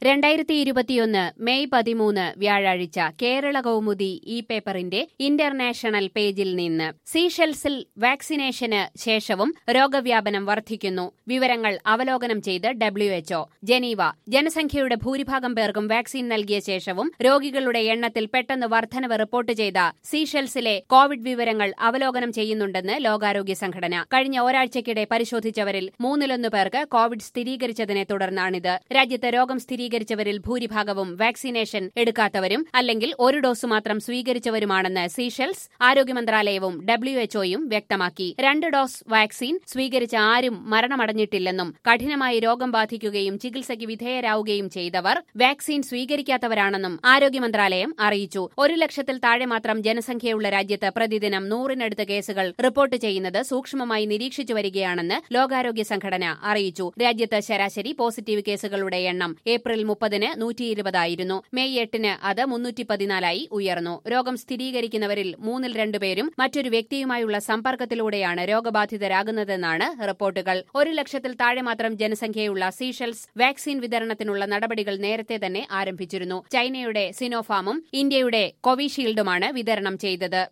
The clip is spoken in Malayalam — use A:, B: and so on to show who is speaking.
A: രണ്ടായിരത്തി ഇരുപത്തിയൊന്ന് മെയ് പതിമൂന്ന് വ്യാഴാഴ്ച കേരള കൗമുദി ഈ പേപ്പറിന്റെ ഇന്റർനാഷണൽ പേജിൽ നിന്ന് സീഷെൽസിൽ വാക്സിനേഷന് ശേഷവും രോഗവ്യാപനം വർദ്ധിക്കുന്നു വിവരങ്ങൾ അവലോകനം ചെയ്ത് ഡബ്ല്യുഎച്ച്ഒ ജനീവ ജനസംഖ്യയുടെ ഭൂരിഭാഗം പേർക്കും വാക്സിൻ നൽകിയ ശേഷവും രോഗികളുടെ എണ്ണത്തിൽ പെട്ടെന്ന് വർധനവ് റിപ്പോർട്ട് ചെയ്ത സീഷെൽസിലെ കോവിഡ് വിവരങ്ങൾ അവലോകനം ചെയ്യുന്നുണ്ടെന്ന് ലോകാരോഗ്യ സംഘടന കഴിഞ്ഞ ഒരാഴ്ചയ്ക്കിടെ പരിശോധിച്ചവരിൽ മൂന്നിലൊന്ന് പേർക്ക് കോവിഡ് സ്ഥിരീകരിച്ചതിനെ തുടർന്നാണിത് രാജ്യത്ത് രോഗം സ്ഥിരീകരിച്ചവരിൽ ഭൂരിഭാഗവും വാക്സിനേഷൻ എടുക്കാത്തവരും അല്ലെങ്കിൽ ഒരു ഡോസ് മാത്രം സ്വീകരിച്ചവരുമാണെന്ന് സീഷെൽസ് ആരോഗ്യ മന്ത്രാലയവും ഡബ്ല്യുഎച്ച്ഒയും വ്യക്തമാക്കി രണ്ട് ഡോസ് വാക്സിൻ സ്വീകരിച്ച ആരും മരണമടഞ്ഞിട്ടില്ലെന്നും കഠിനമായി രോഗം ബാധിക്കുകയും ചികിത്സയ്ക്ക് വിധേയരാവുകയും ചെയ്തവർ വാക്സിൻ സ്വീകരിക്കാത്തവരാണെന്നും ആരോഗ്യ മന്ത്രാലയം അറിയിച്ചു ഒരു ലക്ഷത്തിൽ താഴെ മാത്രം ജനസംഖ്യയുള്ള രാജ്യത്ത് പ്രതിദിനം നൂറിനടുത്ത് കേസുകൾ റിപ്പോർട്ട് ചെയ്യുന്നത് സൂക്ഷ്മമായി നിരീക്ഷിച്ചു വരികയാണെന്ന് ലോകാരോഗ്യ സംഘടന അറിയിച്ചു രാജ്യത്ത് ശരാശരി പോസിറ്റീവ് കേസുകളുടെ എണ്ണം ഏപ്രിൽ മുപ്പതിന് നൂറ്റി ഇരുപതായിരുന്നു മെയ് എട്ടിന് അത് മുന്നൂറ്റി പതിനാലായി ഉയർന്നു രോഗം സ്ഥിരീകരിക്കുന്നവരിൽ മൂന്നിൽ രണ്ടുപേരും മറ്റൊരു വ്യക്തിയുമായുള്ള സമ്പർക്കത്തിലൂടെയാണ് രോഗബാധിതരാകുന്നതെന്നാണ് റിപ്പോർട്ടുകൾ ഒരു ലക്ഷത്തിൽ താഴെ മാത്രം ജനസംഖ്യയുള്ള സീഷെൽസ് വാക്സിൻ വിതരണത്തിനുള്ള നടപടികൾ നേരത്തെ തന്നെ ആരംഭിച്ചിരുന്നു ചൈനയുടെ സിനോഫാമും ഇന്ത്യയുടെ കോവിഷീൽഡുമാണ് വിതരണം ചെയ്തത്